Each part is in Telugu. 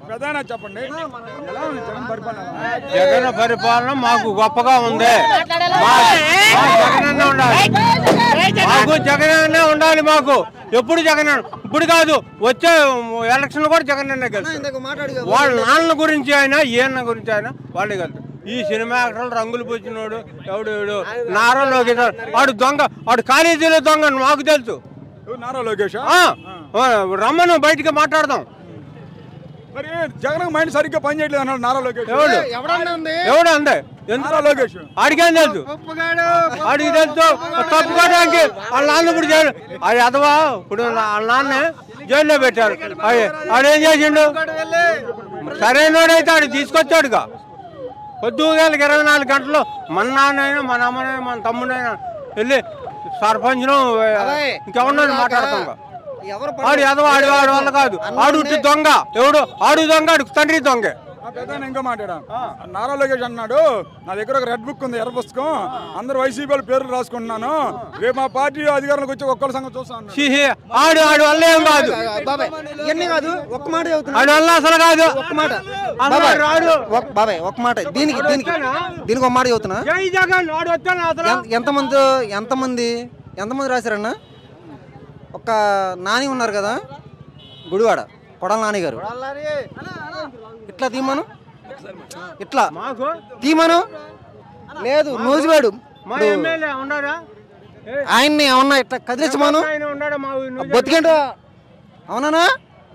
ప్రధాన చెప్పండి ఎలా ఉంది జగన్ పరిపాలన జగన్ పరిపాలన మాకు గొప్పగా ఉంది మా- మా జగనన్న ఉండాలి మాకు జగనన్నే ఉండాలి మాకు ఎప్పుడు జగన్ ఇప్పుడు కాదు వచ్చే ఎలక్షన్ కూడా జగనన్నే గెలుస్తారు ఇందాక మాట్లాడు వాళ్ళ నాన్న గురించి అయినా ఈయన గురించి అయినా వాళ్ళే కలుగుతారు ఈ సినిమా యాక్టర్లు రంగులు పూసినోడు ఎవడు ఎవడు నారా లోకేష్ వాడు దొంగ వాడు కాలేజీలో దొంగ అని మాకు తెలుసు ఎవరు నారా లోకేష్ ఆ, ఆ, రమ్మను బయటికి మాట్లాడదాం మరి జగన్ మైండ్ సరిగ్గా పని చేయట్లేదు అన్నాడు నారా లోకేష్ ఎవడు ఎవడన్నా ఉంది ఎవడు అందే ఎందుకు నారా లోకేష్ ఆడికేం తెలుసు ఆడికి తెలుసు తప్పుకోవడానికి వాళ్ళ నాన్న ఇప్పుడు జైలు అది అదవా ఇప్పుడు నా- వాళ్ళ నాన్న జైల్లో పెట్టారు అది ఆడేం చేసిండు సరైనోడైతే ఆడు తీసుకొచ్చాడుగా పొద్దుగాలకి ఇరవై నాలుగు గంటలు మన నాన్నైనా మన అమ్మనైనా మన తమ్ముడైనా వెళ్ళి సర్పంచ్ను ఇంకెవరినైనా మాట్లాడతాం ఎవరు ఆడు ఎదవ ఆడి వాడి వల్ల కాదు ఆడు ఉట్టి దొంగ ఎవడు ఆడు దొంగ ఆడు తండ్రి దొంగ ఆ పెద్దాయన ఇంకా మాట్లాడా నారా లోకేష్ అన్నాడు నా దగ్గర ఒక రెడ్ బుక్ ఉంది ఎర్ర పుస్తకం అందరు వైసీపీ వాళ్ళ పేర్లు రాసుకుంటున్నాను రేపు మా పార్టీ అధికారంలోకి వచ్చి ఒక్కళ్ళ సంగతి చూస్తా అన్నాడు ఛీ, ఆడు ఆడి వల్ల ఏం కాదు బాబాయ్ ఇవన్నీ కాదు ఒక్క మాట చెబుతున్నా ఆడి వల్ల అసలు కాదు ఒక్క మాట అసలు బాబాయ్ రాడు ఒక్క- బాబాయ్ ఒక్క మాట దీనికి దీనికి దీనికి ఒక మాట చెబుతున్నా జై జగన్ ఆడు వచ్చాను అసలు ఎన్- ఎంతమంది ఎంతమంది ఎంతమంది రాశారన్న ఒక నాని ఉన్నారు కదా గుడివాడ కొడాల నాని గారు ఇట్లా తీమను ఇట్లా మాకు తీమను లేదు నూజివాడు మా ఎమ్మెల్యే ఉన్నాడా ఏ, ఆయన్ని ఏమన్నా ఇట్లా కదిలించమాను ఆయన ఉన్నాడా మా ఊరి నుంచి? బతికేంటో అవునా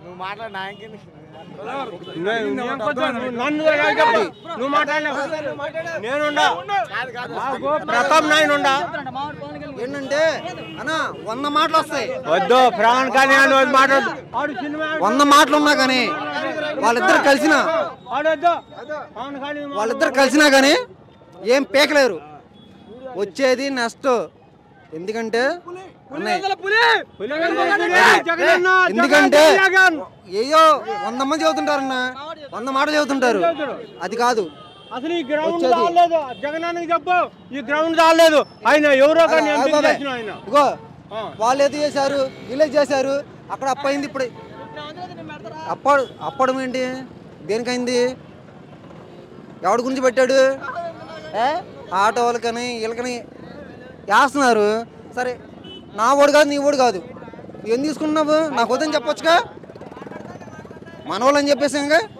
నే- నేను కొంచెం నువ్వు నన్ను ఎలా చెప్పు? నువ్వు మాట్లాడలేవు నేనుండా మాకు ప్రతాప్ నాయన ఉండా ఏంటంటే అన్న వంద మాటలు వస్తాయి వద్దు ప్రాణ్ కానీ అని వద్దు మాట్లాడు ఆడు సినిమా వంద మాటలు ఉన్నా కానీ వాళ్ళిద్దరు కలిసిన ఆడు వద్దు ప్రాణ్ కానీ వాళ్ళిద్దరు కలిసినా కానీ ఏం పీకలేరు వచ్చేది నెక్స్ట్ ఎందుకంటే అన్నయ్య జగనన్న ఎందుకంటే జగన్ ఏయో వంద మంది చదువుతుంటారన్న వంద మాటలు చదువుతుంటారు అది కాదు అసలు ఈ గ్రౌండ్ చాలేదు జగనానికి చెప్పు ఈ గ్రౌండ్ చాలేదు ఆయన ఎవరో కానీ ఎంపిక బాబాయ్, చేసిన ఆయన ఇగో ఆ. వాళ్ళు ఏది చేశారు వీళ్ళే చేశారు అక్కడ అప్పయింది ఇప్పుడు అప్పడు అప్పడం ఏంటి దేనికైంది ఎవడి గురించి పెట్టాడు ఏ ఆటో వాళ్ళకని వీళ్ళకని వేస్తున్నారు సరే నా ఓడు కాదు నీ ఓడు కాదు ఏం తీసుకున్నావు నాకు వద్దని చెప్పొచ్చుగా మన వాళ్ళని చెప్పేసాంగా